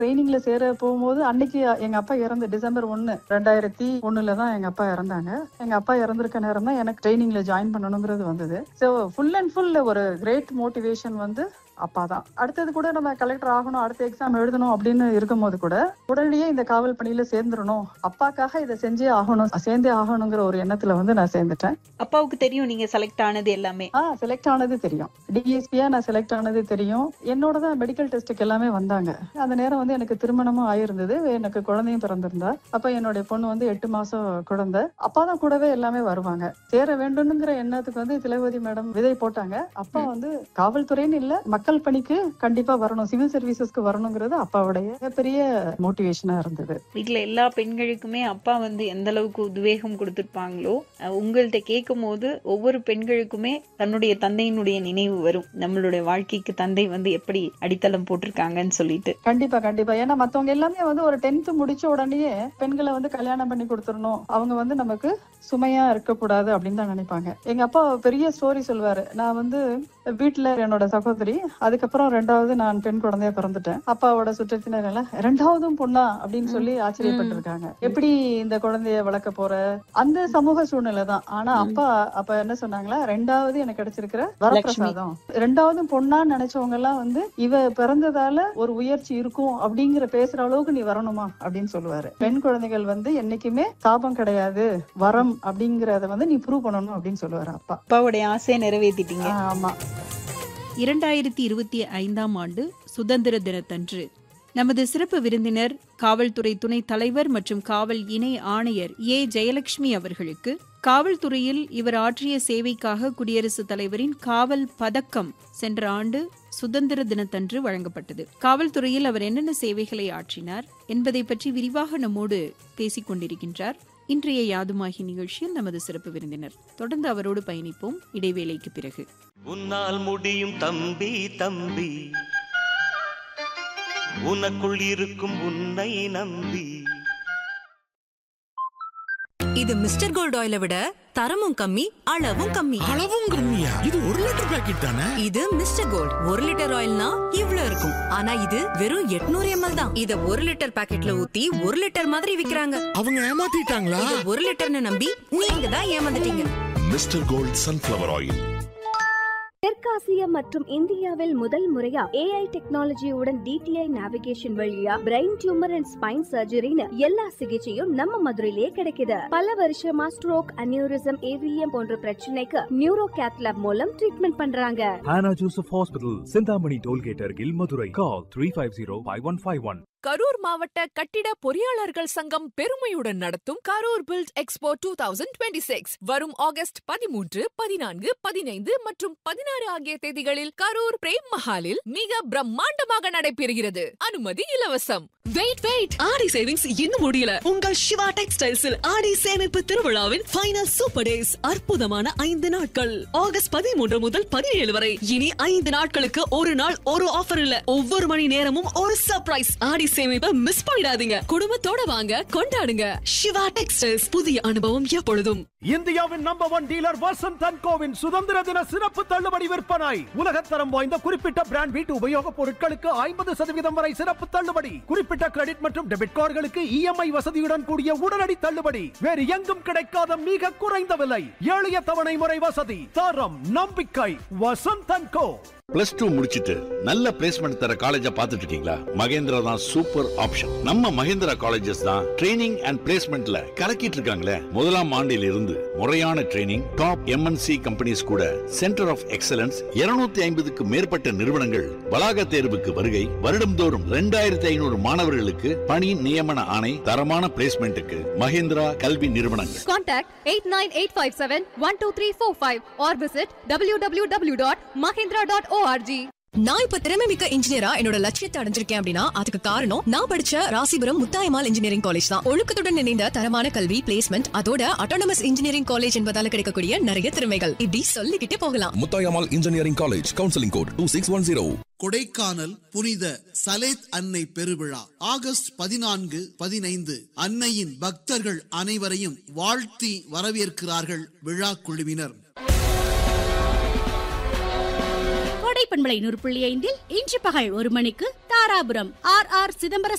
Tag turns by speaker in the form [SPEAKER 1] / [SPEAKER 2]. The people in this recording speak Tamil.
[SPEAKER 1] ட்ரைனிங்ல சேர போகும்போது அன்னைக்கு எங்க அப்பா இறந்து டிசம்பர் ஒன்னு ரெண்டாயிரத்தி ஒண்ணுல தான் எங்க அப்பா இறந்தாங்க எங்க அப்பா இறந்திருக்க நேரம் தான் எனக்கு ட்ரைனிங்ல ஜாயின் பண்ணணுங்கிறது வந்தது ஸோ ஃபுல் அண்ட் ஃபுல் ஒரு கிரேட் மோட்டிவேஷன் வந்து அப்பா தான் அடுத்தது கூட நம்ம கலெக்டர் ஆகணும் அடுத்த எக்ஸாம் எழுதணும் அப்படின்னு இருக்கும்போது கூட உடனடியே இந்த காவல் பணியில சேர்ந்துடணும் அப்பாக்காக இதை செஞ்சே ஆகணும் சேர்ந்தே ஆகணுங்கிற ஒரு எண்ணத்துல வந்து நான் சேர்ந்துட்டேன்
[SPEAKER 2] அப்பாவுக்கு தெரியும் நீங்க செலக்ட் ஆனது எல்லாமே
[SPEAKER 1] ஆ செலக்ட் ஆனது தெரியும் டிஎஸ்பியா நான் செலக்ட் ஆனது தெரியும் என்னோட தான் மெடிக்கல் டெஸ்ட்டுக்கு எல்லாமே வந்தாங்க அந்த நேரம் வந்து எனக்கு திருமணமும் ஆயிருந்தது எனக்கு குழந்தையும் பிறந்திருந்தா அப்ப என்னுடைய பொண்ணு வந்து எட்டு மாசம் குழந்தை அப்பா தான் கூடவே எல்லாமே வருவாங்க சேர வேண்டும்ங்கிற எண்ணத்துக்கு வந்து திலகவதி மேடம் விதை போட்டாங்க அப்பா வந்து காவல்துறைன்னு இல்ல மக்கள் பணிக்கு கண்டிப்பா வரணும் சிவில் சர்வீசஸ்க்கு வரணுங்கிறது அப்பாவுடைய மிகப்பெரிய மோட்டிவேஷனா இருந்தது
[SPEAKER 2] வீட்ல எல்லா பெண்களுக்குமே அப்பா வந்து எந்த அளவுக்கு உத்வேகம் கொடுத்திருப்பாங்களோ அஹ் உங்கள்ட்ட கேட்கும் போது ஒவ்வொரு பெண்களுக்குமே தன்னுடைய தந்தையினுடைய நினைவு வரும் நம்மளுடைய வாழ்க்கைக்கு தந்தை வந்து எப்படி அடித்தளம் போட்டிருக்காங்கன்னு சொல்லிட்டு
[SPEAKER 1] கண்டிப்பா கண்டிப்பா ஏன்னா மத்தவங்க எல்லாமே வந்து ஒரு டென்த் முடிச்ச உடனேயே பெண்களை வந்து கல்யாணம் பண்ணி கொடுத்துடணும் அவங்க வந்து நமக்கு சுமையா இருக்கக்கூடாது அப்படின்னு தான் நினைப்பாங்க எங்க அப்பா பெரிய ஸ்டோரி சொல்லுவாரு நான் வந்து வீட்டுல என்னோட சகோதரி அதுக்கப்புறம் ரெண்டாவது நான் பெண் குழந்தைய பிறந்துட்டேன் அப்பாவோட சுற்றத்தினர் எல்லாம் ரெண்டாவதும் பொண்ணா அப்படின்னு சொல்லி ஆச்சரியப்பட்டிருக்காங்க எப்படி இந்த குழந்தைய வளர்க்க போற அந்த சமூக சூழ்நிலை தான் ஆனா அப்பா அப்ப என்ன சொன்னாங்களா ரெண்டாவது எனக்கு கிடைச்சிருக்கிற வரப்பிரசாதம் ரெண்டாவது பொண்ணான்னு நினைச்சவங்க எல்லாம் வந்து இவ பிறந்ததால ஒரு உயர்ச்சி இருக்கும் அப்படிங்கிற பேசுற அளவுக்கு நீ வரணுமா அப்படின்னு சொல்லுவாரு பெண் குழந்தைகள் வந்து என்னைக்குமே சாபம் கிடையாது வரம் அப்படிங்கறத வந்து நீ ப்ரூவ் பண்ணணும் அப்படின்னு சொல்லுவாரு அப்பா
[SPEAKER 2] அப்பாவுடைய ஆசையை நிறைவேற்றிட்டீங்க
[SPEAKER 1] ஆ, ஆமா
[SPEAKER 3] இரண்டாயிரத்தி இருபத்தி ஐந்தாம் ஆண்டு சுதந்திர தினத்தன்று நமது சிறப்பு விருந்தினர் காவல்துறை துணைத் தலைவர் மற்றும் காவல் இணை ஆணையர் ஏ ஜெயலட்சுமி அவர்களுக்கு காவல்துறையில் இவர் ஆற்றிய சேவைக்காக குடியரசுத் தலைவரின் காவல் பதக்கம் சென்ற ஆண்டு சுதந்திர தினத்தன்று வழங்கப்பட்டது காவல்துறையில் அவர் என்னென்ன சேவைகளை ஆற்றினார் என்பதை பற்றி விரிவாக நம்மோடு பேசிக் கொண்டிருக்கின்றார் இன்றைய யாதுமாகி நிகழ்ச்சியில் நமது சிறப்பு விருந்தினர் தொடர்ந்து அவரோடு பயணிப்போம் இடைவேளைக்கு பிறகு
[SPEAKER 4] உன்னால் முடியும் தம்பி தம்பி உனக்குள் இருக்கும் உன்னை நம்பி
[SPEAKER 5] இது மிஸ்டர் கோல்ட் ஆயிலை விட தரமும் கம்மி அளவும் கம்மி
[SPEAKER 6] அளவும் கம்மியா இது ஒரு லிட்டர் பாக்கெட் தானே
[SPEAKER 5] இது மிஸ்டர் கோல்ட் ஒரு லிட்டர் ஆயில்னா இவ்ளோ இருக்கும் ஆனா இது வெறும் 800 எம்எல் தான் இத ஒரு லிட்டர் பாக்கெட்ல ஊத்தி ஒரு லிட்டர் மாதிரி விக்கிறாங்க
[SPEAKER 6] அவங்க ஏமாத்திட்டாங்களா
[SPEAKER 5] இத ஒரு லிட்டர்னு நம்பி நீங்க தான் ஏமாந்துட்டீங்க
[SPEAKER 6] மிஸ்டர் கோல்ட் சன்ஃபிளவர் ஆயில்
[SPEAKER 7] தெற்காசியா மற்றும் இந்தியாவில் முதல் முறையா ஏஐ டெக்னாலஜியுடன் டிடிஐ நேவிகேஷன் வழியா பிரெயின் டியூமர் அண்ட் ஸ்பைன் சர்ஜரின்னு எல்லா சிகிச்சையும் நம்ம மதுரையிலேயே கிடைக்குது பல வருஷமா ஸ்ட்ரோக் அனியூரிசம் ஏவிஎம் போன்ற பிரச்சனைக்கு நியூரோ கேத்லாப் மூலம் ட்ரீட்மெண்ட் பண்றாங்க
[SPEAKER 8] Hannah Joseph Hospital, Sindhamani Tollgate Argil, Madurai. Call 350-5151.
[SPEAKER 9] Karur மாவட்ட கட்டிட பொறியாளர்கள் சங்கம் பெருமையுடன் நடத்தும் Karur build expo two thousand twenty six வரும் ஆகஸ்ட் பதிமூன்று பதினான்கு பதினைந்து மற்றும் பதினாறு ஆகிய தேதிகளில் கரூர் பிரேம் மஹாலில் மிக பிரம்மாண்டமாக நடைபெறுகிறது அனுமதி இலவசம்
[SPEAKER 10] வெயிட் வெயிட் ஆடி சேவிங்ஸ் இன்னும் முடியல உங்கள் சிவா டெக்ஸ்டைல்ஸில் ஆடி சேமிப்பு திருவிழாவின் ஃபைனல் சூப்பர் டேஸ் அற்புதமான ஐந்து நாட்கள் ஆகஸ்ட் பதிமூன்று முதல் பதினேழு வரை இனி ஐந்து நாட்களுக்கு ஒரு நாள் ஒரு ஆஃபர் இல்ல ஒவ்வொரு மணி நேரமும் ஒரு சர்ப்ரைஸ் ஆடி சேமிப்பை மிஸ் பண்ணிடாதீங்க குடும்பத்தோட வாங்க கொண்டாடுங்க சிவா டெக்ஸ்டைல்ஸ் புதிய அனுபவம் எப்பொழுதும்
[SPEAKER 8] இந்தியாவின் number one dealer Vasanth and கோவின் சுதந்திர தின சிறப்பு தள்ளுபடி விற்பனை உலகத்தரம் வாய்ந்த குறிப்பிட்ட பிராண்ட் வீட்டு உபயோகப் பொருட்களுக்கு ஐம்பது சதவீதம் வரை சிறப்பு தள்ளுபடி குறிப்பிட்ட கிரெடிட் மற்றும் டெபிட் கார்டுகளுக்கு இஎம்ஐ வசதியுடன் கூடிய உடனடி தள்ளுபடி வேறு எங்கும் கிடைக்காத மிக குறைந்த விலை எளிய தவணை முறை வசதி தரம் நம்பிக்கை Vasanth and co
[SPEAKER 11] plus two முடிச்சிட்டு நல்ல பிளேஸ்மெண்ட் தர காலேஜ பாத்துட்டு இருக்கீங்களா மகேந்திரா தான் சூப்பர் ஆப்ஷன் நம்ம மகேந்திரா காலேஜஸ் தான் ட்ரைனிங் அண்ட் பிளேஸ்மெண்ட்ல கலக்கிட்டு இருக்காங்களே முதலாம் ஆண்டில் இருந்து முறையான ட்ரைனிங் டாப் எம்என்சி கம்பெனிஸ் கூட சென்டர் ஆஃப் எக்ஸலன்ஸ் 250 ஐம்பதுக்கு மேற்பட்ட நிறுவனங்கள் வளாக தேர்வுக்கு வருகை வருடம்தோறும் ரெண்டாயிரத்தி ஐநூறு மாணவர்களுக்கு பணி நியமன ஆணை தரமான பிளேஸ்மெண்ட்டுக்கு மகேந்திரா கல்வி நிறுவனங்கள்
[SPEAKER 7] contact eight nine eight five seven one two three four five or visit W W W dot Mahendra dot ORG
[SPEAKER 10] நான் இப்ப திறமை மிக்க இன்ஜினியரா என்னோட லட்சியத்தை அடைஞ்சிருக்கேன் அப்படின்னா அதுக்கு காரணம் நான் படிச்ச ராசிபுரம் முத்தாயமால் இன்ஜினியரிங் காலேஜ் தான் ஒழுக்கத்துடன் இணைந்த தரமான கல்வி பிளேஸ்மெண்ட் அதோட அட்டானமஸ் இன்ஜினியரிங் காலேஜ் என்பதால கிடைக்கக்கூடிய நிறைய திறமைகள் இப்படி சொல்லிக்கிட்டே போகலாம்
[SPEAKER 6] Muthayammal engineering college counselling code two six one zero
[SPEAKER 12] Kodaikanal புனித சலேத் அன்னை பெருவிழா ஆகஸ்ட் பதினான்கு பதினைந்து அன்னையின் பக்தர்கள் அனைவரையும் வாழ்த்தி வரவேற்கிறார்கள் விழா குழுவினர்
[SPEAKER 13] கோடை பண்பலை நூறு புள்ளி ஐந்தில் இன்று பகல் ஒரு மணிக்கு தாராபுரம் ஆர் ஆர் சிதம்பர